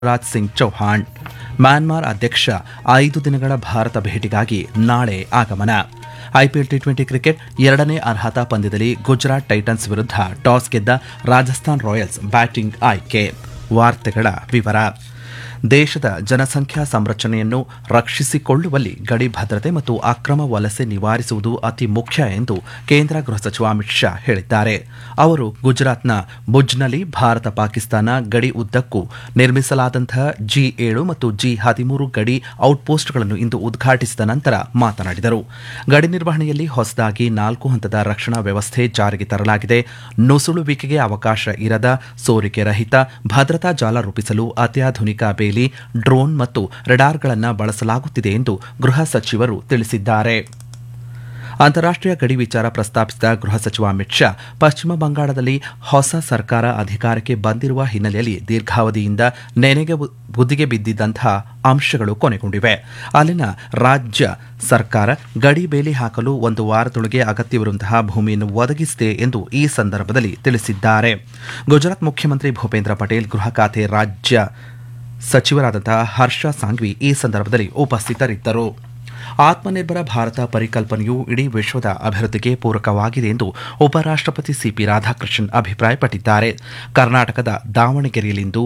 Raj Singh Chauhan Myanmar ಅಧ್ಯಕ್ಷ ಐದು ದಿನಗಳ ಭಾರತ ಭೇಟಿಗಾಗಿ ನಾಳೆ ಆಗಮನ ಐಪಿಎಲ್ ಟಿ ಟ್ವೆಂಟಿ ಕ್ರಿಕೆಟ್ ಎರಡನೇ ಅರ್ಹತಾ ಪಂದ್ಯದಲ್ಲಿ ಗುಜರಾತ್ ಟೈಟನ್ಸ್ ವಿರುದ್ಧ ಟಾಸ್ ಗೆದ್ದ ರಾಜಸ್ಥಾನ್ ರಾಯಲ್ಸ್ ಬ್ಯಾಟಿಂಗ್ ಆಯ್ಕೆ ವಾರ್ತೆಗಳ ವಿವರ ದೇಶದ ಜನಸಂಖ್ಯಾ ಸಂರಚನೆಯನ್ನು ರಕ್ಷಿಸಿಕೊಳ್ಳುವಲ್ಲಿ ಗಡಿ ಭದ್ರತೆ ಮತ್ತು ಅಕ್ರಮ ವಲಸೆ ನಿವಾರಿಸುವುದು ಅತಿ ಮುಖ್ಯ ಎಂದು ಕೇಂದ್ರ ಗೃಹ ಸಚಿವ ಅಮಿತ್ ಶಾ ಹೇಳಿದ್ದಾರೆ ಅವರು ಗುಜರಾತ್ನ ಭುಜ್ನಲ್ಲಿ ಭಾರತ ಪಾಕಿಸ್ತಾನ ಗಡಿ ಉದ್ದಕ್ಕೂ ನಿರ್ಮಿಸಲಾದಂತಹ ಜಿ ಏಳು ಮತ್ತು ಜಿ ಹದಿಮೂರು ಗಡಿ ಔಟ್ಪೋಸ್ಟ್ಗಳನ್ನು ಇಂದು ಉದ್ಘಾಟಿಸಿದ ನಂತರ ಮಾತನಾಡಿದರು ಗಡಿ ನಿರ್ವಹಣೆಯಲ್ಲಿ ಹೊಸದಾಗಿ ನಾಲ್ಕು ಹಂತದ ರಕ್ಷಣಾ ವ್ಯವಸ್ಥೆ ಜಾರಿಗೆ ತರಲಾಗಿದೆ ನುಸುಳುವಿಕೆಗೆ ಅವಕಾಶ ಇರದ ಸೋರಿಕೆ ರಹಿತ ಭದ್ರತಾ ಜಾಲ ರೂಪಿಸಲು ಅತ್ಯಾಧುನಿಕ ಬೇಲಿ ಡ್ರೋನ್ ಮತ್ತು ರೆಡಾರ್ಗಳನ್ನು ಬಳಸಲಾಗುತ್ತಿದೆ ಎಂದು ಗೃಹ ಸಚಿವರು ತಿಳಿಸಿದ್ದಾರೆ ಅಂತಾರಾಷ್ಟೀಯ ಗಡಿ ವಿಚಾರ ಪ್ರಸ್ತಾಪಿಸಿದ ಗೃಹ ಸಚಿವ ಅಮಿತ್ ಶಾ ಪಶ್ಚಿಮ ಬಂಗಾಳದಲ್ಲಿ ಹೊಸ ಸರ್ಕಾರ ಅಧಿಕಾರಕ್ಕೆ ಬಂದಿರುವ ಹಿನ್ನೆಲೆಯಲ್ಲಿ ದೀರ್ಘಾವಧಿಯಿಂದ ನೆನೆಗೆ ಬುದ್ದಿಗೆ ಬಿದ್ದಿದ್ದಂತಹ ಅಂಶಗಳು ಕೊನೆಗೊಂಡಿವೆ ಅಲ್ಲಿನ ರಾಜ್ಯ ಸರ್ಕಾರ ಗಡಿ ಬೇಲಿ ಹಾಕಲು ಒಂದು ವಾರದೊಳಗೆ ಅಗತ್ಯವಿರುವಂತಹ ಭೂಮಿಯನ್ನು ಒದಗಿಸಿದೆ ಎಂದು ಈ ಸಂದರ್ಭದಲ್ಲಿ ತಿಳಿಸಿದ್ದಾರೆ ಗುಜರಾತ್ ಮುಖ್ಯಮಂತ್ರಿ ಭೂಪೇಂದ್ರ ಪಟೇಲ್ ಗೃಹ ಖಾತೆ ರಾಜ್ಯ ಸಚಿವರಾದಂತಹ ಹರ್ಷ ಸಾಂಘ್ವಿ ಈ ಸಂದರ್ಭದಲ್ಲಿ ಉಪಸ್ಥಿತರಿದ್ದರು ಆತ್ಮನಿರ್ಭರ ಭಾರತ ಪರಿಕಲ್ಪನೆಯು ಇಡೀ ವಿಶ್ವದ ಅಭಿವೃದ್ಧಿಗೆ ಪೂರಕವಾಗಿದೆ ಎಂದು ಉಪರಾಷ್ಟಪತಿ ಸಿಪಿ ರಾಧಾಕೃಷ್ಣನ್ ಅಭಿಪ್ರಾಯಪಟ್ಟಿದ್ದಾರೆ ಕರ್ನಾಟಕದ ದಾವಣಗೆರೆಯಲ್ಲಿಂದು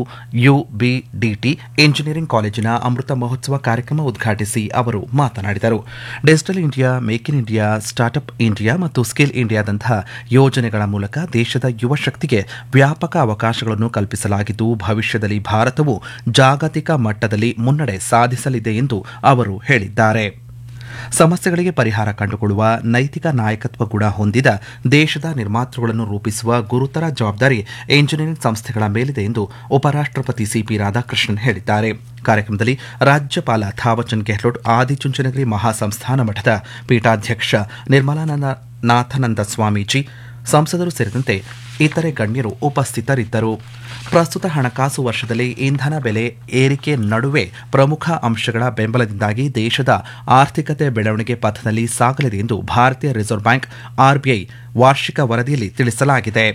ಯುಬಿಡಿಟಿ ಇಂಜಿನಿಯರಿಂಗ್ ಕಾಲೇಜಿನ ಅಮೃತ ಮಹೋತ್ಸವ ಕಾರ್ಯಕ್ರಮ ಉದ್ಘಾಟಿಸಿ ಅವರು ಮಾತನಾಡಿದರು digital India make in India startup India ಮತ್ತು ಸ್ಕಿಲ್ ಇಂಡಿಯಾದಂತಹ ಯೋಜನೆಗಳ ಮೂಲಕ ದೇಶದ ಯುವ ಶಕ್ತಿಗೆ ವ್ಯಾಪಕ ಅವಕಾಶಗಳನ್ನು ಕಲ್ಪಿಸಲಾಗಿದ್ದು ಭವಿಷ್ಯದಲ್ಲಿ ಭಾರತವು ಜಾಗತಿಕ ಮಟ್ಟದಲ್ಲಿ ಮುನ್ನಡೆ ಸಾಧಿಸಲಿದೆ ಎಂದು ಅವರು ಹೇಳಿದ್ದಾರೆ ಸಮಸ್ಯೆಗಳಿಗೆ ಪರಿಹಾರ ಕಂಡುಕೊಳ್ಳುವ ನೈತಿಕ ನಾಯಕತ್ವ ಗುಣ ಹೊಂದಿದ ದೇಶದ ನಿರ್ಮಾತೃಗಳನ್ನು ರೂಪಿಸುವ ಗುರುತರ ಜವಾಬ್ದಾರಿ ಇಂಜಿನಿಯರಿಂಗ್ ಸಂಸ್ಥೆಗಳ ಮೇಲಿದೆ ಎಂದು ಉಪರಾಷ್ಟಪತಿ ಸಿಪಿ ರಾಧಾಕೃಷ್ಣನ್ ಹೇಳಿದ್ದಾರೆ ಕಾರ್ಯಕ್ರಮದಲ್ಲಿ ರಾಜ್ಯಪಾಲ ಥಾವರ್ಚಂದ್ ಗೆಹ್ಲೋಟ್ ಆದಿಚುಂಚನಗಿರಿ ಮಹಾಸಂಸ್ಥಾನ ಮಠದ ಪೀಠಾಧ್ಯಕ್ಷ ನಿರ್ಮಲಾನಂದ ನಾಥಾನಂದ ಸ್ವಾಮೀಜಿ ಸಂಸದರು ಸೇರಿದಂತೆ ಇತರೆ ಗಣ್ಯರು ಉಪಸ್ಥಿತರಿದ್ದರು ಪ್ರಸ್ತುತ ಹಣಕಾಸು ವರ್ಷದಲ್ಲಿ ಇಂಧನ ಬೆಲೆ ಏರಿಕೆ ನಡುವೆ ಪ್ರಮುಖ ಅಂಶಗಳ ಬೆಂಬಲದಿಂದಾಗಿ ದೇಶದ ಆರ್ಥಿಕತೆ ಬೆಳವಣಿಗೆ ಪಥದಲ್ಲಿ ಸಾಗಲಿದೆ ಎಂದು ಭಾರತೀಯ ರಿಸರ್ವ್ ಬ್ಯಾಂಕ್ ಆರ್ಬಿಐ ವಾರ್ಷಿಕ ವರದಿಯಲ್ಲಿ ತಿಳಿಸಲಾಗಿದೆ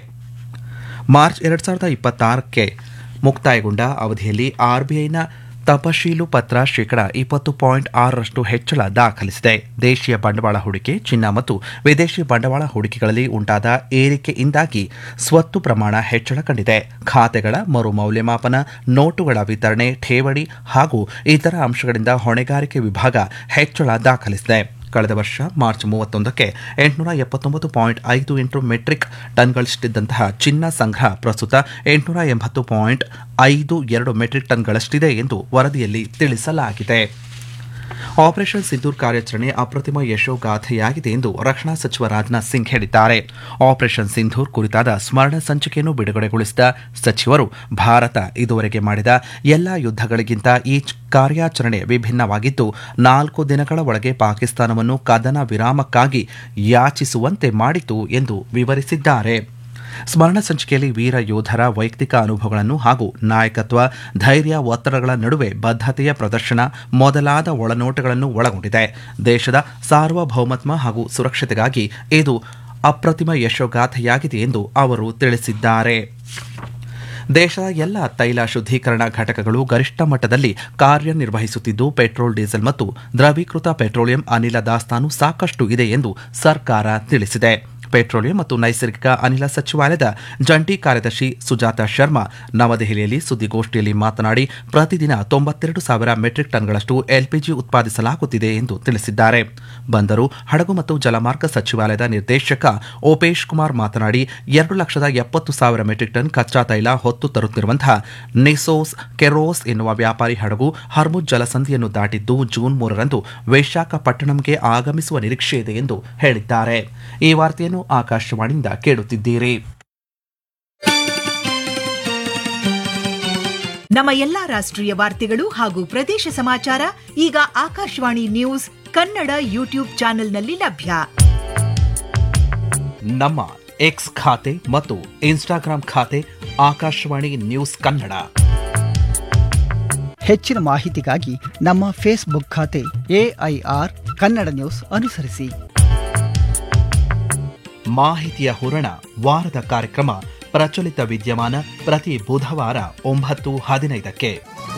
ಮಾರ್ಚ್ ಎರಡ್ ಸಾವಿರದ ಇಪ್ಪತ್ತಾರಕ್ಕೆ ಮುಕ್ತಾಯಗೊಂಡ ಅವಧಿಯಲ್ಲಿ ಆರ್ಬಿಐನ ತಪಶೀಲು ಪತ್ರ ಶೇಕಡ ಇಪ್ಪತ್ತು ಪಾಯಿಂಟ್ ಆರರಷ್ಟು ಹೆಚ್ಚಳ ದಾಖಲಿಸಿದೆ ದೇಶೀಯ ಬಂಡವಾಳ ಹೂಡಿಕೆ ಚಿನ್ನ ಮತ್ತು ವಿದೇಶಿ ಬಂಡವಾಳ ಹೂಡಿಕೆಗಳಲ್ಲಿ ಉಂಟಾದ ಏರಿಕೆಯಿಂದಾಗಿ ಸ್ವತ್ತು ಪ್ರಮಾಣ ಹೆಚ್ಚಳ ಕಂಡಿದೆ ಖಾತೆಗಳ ಮರು ಮೌಲ್ಯಮಾಪನ ನೋಟುಗಳ ವಿತರಣೆ ಠೇವಣಿ ಹಾಗೂ ಇತರ ಅಂಶಗಳಿಂದ ಹೊಣೆಗಾರಿಕೆ ವಿಭಾಗ ಹೆಚ್ಚಳ ದಾಖಲಿಸಿದೆ ಕಳೆದ ವರ್ಷ ಮಾರ್ಚ್ ಮೂವತ್ತೊಂದಕ್ಕೆ ಎಂಟುನೂರ ಎಪ್ಪತ್ತೊಂಬತ್ತು ಪಾಯಿಂಟ್ ಐದು ಎಂಟು ಮೆಟ್ರಿಕ್ ಟನ್ಗಳಷ್ಟಿದ್ದಂತಹ ಚಿನ್ನ ಸಂಗ್ರಹ ಪ್ರಸ್ತುತ ಎಂಟುನೂರ ಎಂಬತ್ತು ಪಾಯಿಂಟ್ ಐದು ಎರಡು ಮೆಟ್ರಿಕ್ ಟನ್ಗಳಷ್ಟಿದೆ ಎಂದು ವರದಿಯಲ್ಲಿ ತಿಳಿಸಲಾಗಿದೆ ಆಪರೇಷನ್ ಸಿಂಧೂರ್ ಕಾರ್ಯಾಚರಣೆ ಅಪ್ರತಿಮ ಯಶೋಗಾಥೆಯಾಗಿದೆ ಎಂದು ರಕ್ಷಣಾ ಸಚಿವ ರಾಜನಾಥ್ ಸಿಂಗ್ ಹೇಳಿದ್ದಾರೆ ಆಪರೇಷನ್ ಸಿಂಧೂರ್ ಕುರಿತಾದ ಸ್ಮರಣ ಸಂಚಿಕೆಯನ್ನು ಬಿಡುಗಡೆಗೊಳಿಸಿದ ಸಚಿವರು ಭಾರತ ಇದುವರೆಗೆ ಮಾಡಿದ ಎಲ್ಲಾ ಯುದ್ಧಗಳಿಗಿಂತ ಈ ಕಾರ್ಯಾಚರಣೆ ವಿಭಿನ್ನವಾಗಿದ್ದು ನಾಲ್ಕು ದಿನಗಳ ಒಳಗೆ ಪಾಕಿಸ್ತಾನವನ್ನು ಕದನ ವಿರಾಮಕ್ಕಾಗಿ ಯಾಚಿಸುವಂತೆ ಮಾಡಿತು ಎಂದು ವಿವರಿಸಿದ್ದಾರೆ ಸ್ಮರಣ ಸಂಚಿಕೆಯಲ್ಲಿ ವೀರ ಯೋಧರ ವೈಯಕ್ತಿಕ ಅನುಭವಗಳನ್ನು ಹಾಗೂ ನಾಯಕತ್ವ ಧೈರ್ಯ ಒತ್ತಡಗಳ ನಡುವೆ ಬದ್ಧತೆಯ ಪ್ರದರ್ಶನ ಮೊದಲಾದ ಒಳನೋಟಗಳನ್ನು ಒಳಗೊಂಡಿದೆ ದೇಶದ ಸಾರ್ವಭೌಮತ್ವ ಹಾಗೂ ಸುರಕ್ಷತೆಗಾಗಿ ಇದು ಅಪ್ರತಿಮ ಯಶೋಗಾಥೆಯಾಗಿದೆ ಎಂದು ಅವರು ತಿಳಿಸಿದ್ದಾರೆ ದೇಶದ ಎಲ್ಲ ತೈಲ ಶುದ್ದೀಕರಣ ಘಟಕಗಳು ಗರಿಷ್ಠ ಮಟ್ಟದಲ್ಲಿ ಕಾರ್ಯನಿರ್ವಹಿಸುತ್ತಿದ್ದು ಪೆಟ್ರೋಲ್ ಡೀಸೆಲ್ ಮತ್ತು ದ್ರವೀಕೃತ ಪೆಟ್ರೋಲಿಯಂ ಅನಿಲ ದಾಸ್ತಾನು ಸಾಕಷ್ಟು ಇದೆ ಎಂದು ಸರ್ಕಾರ ತಿಳಿಸಿದೆ ಪೆಟ್ರೋಲಿಯಂ ಮತ್ತು ನೈಸರ್ಗಿಕ ಅನಿಲ ಸಚಿವಾಲಯದ ಜಂಟಿ ಕಾರ್ಯದರ್ಶಿ ಸುಜಾತ ಶರ್ಮಾ ನವದೆಹಲಿಯಲ್ಲಿ ಸುದ್ದಿಗೋಷ್ಠಿಯಲ್ಲಿ ಮಾತನಾಡಿ ಪ್ರತಿದಿನ ತೊಂಬತ್ತೆರಡು ಸಾವಿರ ಮೆಟ್ರಿಕ್ ಟನ್ಗಳಷ್ಟು ಎಲ್ಪಿಜಿ ಉತ್ಪಾದಿಸಲಾಗುತ್ತಿದೆ ಎಂದು ತಿಳಿಸಿದ್ದಾರೆ ಬಂದರು ಹಡಗು ಮತ್ತು ಜಲಮಾರ್ಗ ಸಚಿವಾಲಯದ ನಿರ್ದೇಶಕ ಓಪೇಶ್ ಕುಮಾರ್ ಮಾತನಾಡಿ ಎರಡು ಲಕ್ಷದ ಎಪ್ಪತ್ತು ಸಾವಿರ ಮೆಟ್ರಿಕ್ ಟನ್ ಕಚ್ಚಾ ತೈಲ ಹೊತ್ತು ತರುತ್ತಿರುವಂತಹ ನಿಸೋಸ್ ಕೆರೋಸ್ ಎನ್ನುವ ವ್ಯಾಪಾರಿ ಹಡಗು ಹರ್ಮುಜ್ ಜಲಸಂಧಿಯನ್ನು ದಾಟಿದ್ದು ಜೂನ್ ಮೂರರಂದು ವಿಶಾಖಪಟ್ಟಣಂಗೆ ಆಗಮಿಸುವ ನಿರೀಕ್ಷೆ ಇದೆ ಎಂದು ಹೇಳಿದ್ದಾರೆ ಈ ವಾರ್ತೆಯನ್ನು ಆಕಾಶವಾಣಿಯಿಂದ ಕೇಳುತ್ತಿದ್ದೀರಿ ನಮ್ಮ ಎಲ್ಲಾ ರಾಷ್ಟ್ರೀಯ ವಾರ್ತೆಗಳು ಹಾಗೂ ಪ್ರದೇಶ ಸಮಾಚಾರ ಈಗ ಆಕಾಶವಾಣಿ ನ್ಯೂಸ್ ಕನ್ನಡ ಯೂಟ್ಯೂಬ್ ಚಾನೆಲ್ನಲ್ಲಿ ಲಭ್ಯ ನಮ್ಮ ಎಕ್ಸ್ ಖಾತೆ ಮತ್ತು ಇನ್ಸ್ಟಾಗ್ರಾಂ ಖಾತೆ ಆಕಾಶವಾಣಿ ನ್ಯೂಸ್ ಕನ್ನಡ ಹೆಚ್ಚಿನ ಮಾಹಿತಿಗಾಗಿ ನಮ್ಮ ಫೇಸ್ಬುಕ್ ಖಾತೆ ಎಐಆರ್ ಕನ್ನಡ ನ್ಯೂಸ್ ಅನುಸರಿಸಿ ಮಾಹಿತಿಯ ಹೂರಣ ವಾರದ ಕಾರ್ಯಕ್ರಮ ಪ್ರಚಲಿತ ವಿದ್ಯಮಾನ ಪ್ರತಿ ಬುಧವಾರ ಒಂಬತ್ತು ಹದಿನೈದಕ್ಕೆ